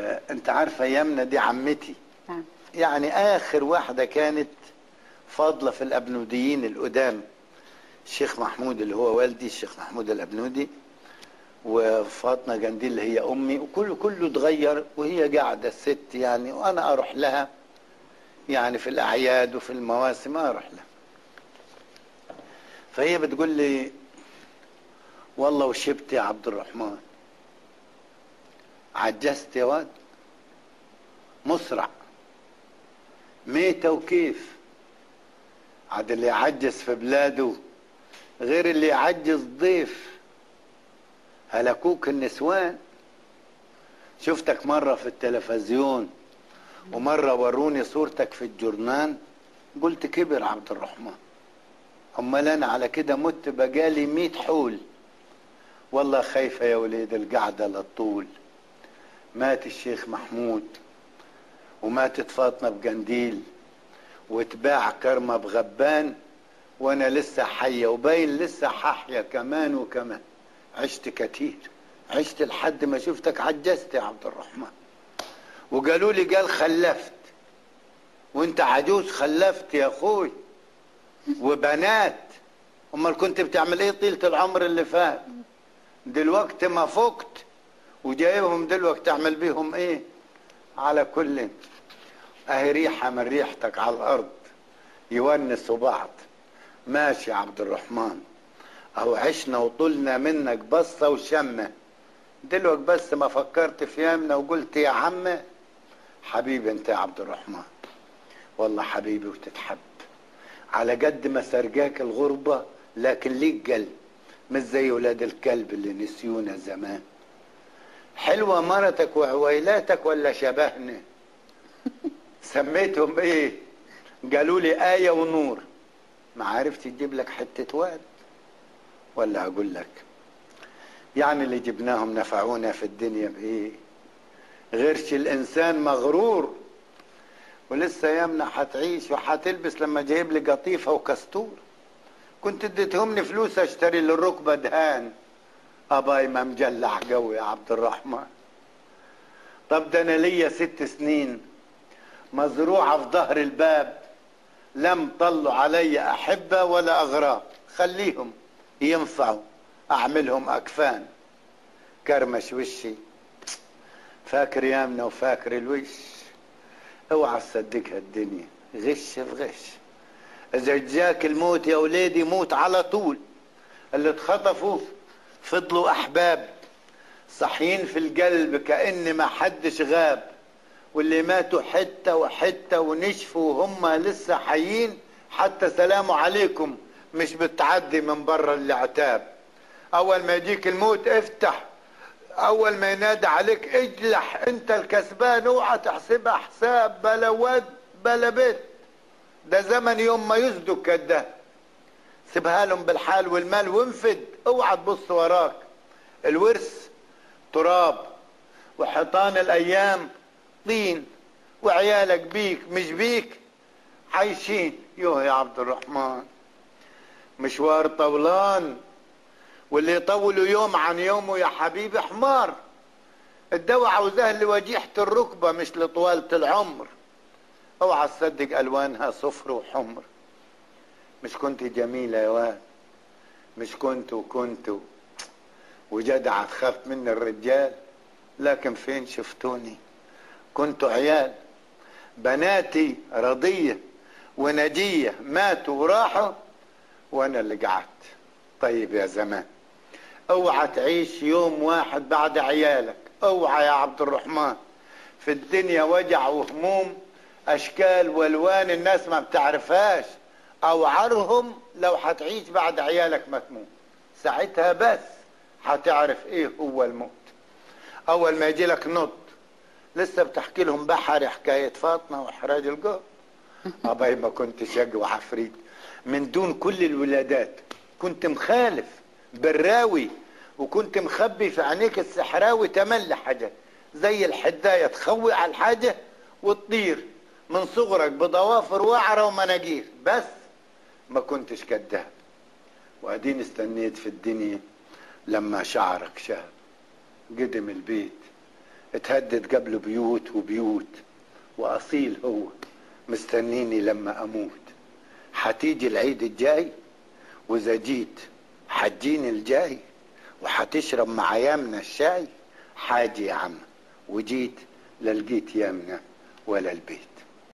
وانت عارفه يمنى دي عمتي نعم يعني اخر واحده كانت فاضله في الابنوديين القدام الشيخ محمود اللي هو والدي الشيخ محمود الابنودي وفاطمه جنديل اللي هي امي وكله كله اتغير وهي قاعده الست يعني وانا اروح لها يعني في الاعياد وفي المواسم اروح لها فهي بتقول لي والله وشبت يا عبد الرحمن عجزت يا واد مسرع ميتة وكيف عاد اللي يعجز في بلاده غير اللي يعجز ضيف هلكوك النسوان شفتك مرة في التلفزيون ومرة وروني صورتك في الجورنان قلت كبر عبد الرحمن امال انا على كده مت بقالي ميت حول والله خايفة يا وليد القعدة للطول مات الشيخ محمود وماتت فاطمة بجنديل واتباع كرمة بغبان وانا لسه حية وباين لسه ححيا كمان وكمان عشت كتير عشت لحد ما شفتك عجزت يا عبد الرحمن وقالوا لي قال خلفت وانت عجوز خلفت يا اخوي وبنات امال كنت بتعمل ايه طيلة العمر اللي فات دلوقتي ما فقت وجايبهم دلوقتي تعمل بيهم ايه على كل اهي ريحة من ريحتك على الارض يونسوا بعض ماشي يا عبد الرحمن اهو عشنا وطولنا منك بصة وشمة دلوقتي بس ما فكرت في يمنا وقلت يا عم حبيبي انت يا عبد الرحمن والله حبيبي وتتحب على قد ما سرجاك الغربة لكن ليك قلب مش زي ولاد الكلب اللي نسيونا زمان حلوة مرتك وعويلاتك ولا شبهنا سميتهم ايه قالوا لي آية ونور ما عرفت تجيب لك حتة واد ولا اقول لك يعني اللي جبناهم نفعونا في الدنيا بايه غيرش الانسان مغرور ولسه يمنى حتعيش وحتلبس لما جايب لي قطيفه وكستور كنت اديتهمني فلوس اشتري للركبه دهان اباي ما مجلع قوي يا عبد الرحمن طب ده انا ليا ست سنين مزروعه في ظهر الباب لم طلوا علي احبه ولا اغراب خليهم ينفعوا اعملهم اكفان كرمش وشي فاكر يامنا وفاكر الوش اوعى تصدقها الدنيا غش في غش اذا جاك الموت يا ولادي موت على طول اللي اتخطفوا فضلوا احباب صحيين في القلب كأن ما حدش غاب واللي ماتوا حتة وحتة ونشفوا وهم لسه حيين حتى سلام عليكم مش بتعدي من بره العتاب اول ما يجيك الموت افتح اول ما ينادي عليك اجلح انت الكسبان اوعى تحسبها حساب بلا ود بلا بيت ده زمن يوم ما يصدق كده سيبها لهم بالحال والمال وانفد اوعى تبص وراك الورث تراب وحيطان الايام طين وعيالك بيك مش بيك عايشين يوه يا عبد الرحمن مشوار طولان واللي يطولوا يوم عن يومه يا حبيبي حمار الدواء عاوزاه لوجيحة الركبة مش لطوالة العمر اوعى تصدق الوانها صفر وحمر مش كنت جميلة يا واد مش كنت وكنت وجدعة تخاف من الرجال لكن فين شفتوني كنت عيال بناتي رضية ونجية ماتوا وراحوا وانا اللي قعدت طيب يا زمان اوعى تعيش يوم واحد بعد عيالك اوعى يا عبد الرحمن في الدنيا وجع وهموم اشكال والوان الناس ما بتعرفهاش اوعرهم لو هتعيش بعد عيالك ما تموت ساعتها بس هتعرف ايه هو الموت اول ما يجي لك نط لسه بتحكي لهم بحري حكاية فاطمة وحراج الجو ابي ما كنت شق وعفريت من دون كل الولادات كنت مخالف براوي وكنت مخبي في عينيك السحراوي تملي حاجة زي الحداية تخوي على الحاجة وتطير من صغرك بضوافر وعرة ومناجير بس ما كنتش كذاب وادين استنيت في الدنيا لما شعرك شاب قدم البيت اتهدد قبل بيوت وبيوت واصيل هو مستنيني لما اموت حتيجي العيد الجاي واذا جيت حجيني الجاي وحتشرب مع يامنا الشاي حاجي يا عم وجيت لا لقيت يامنا ولا البيت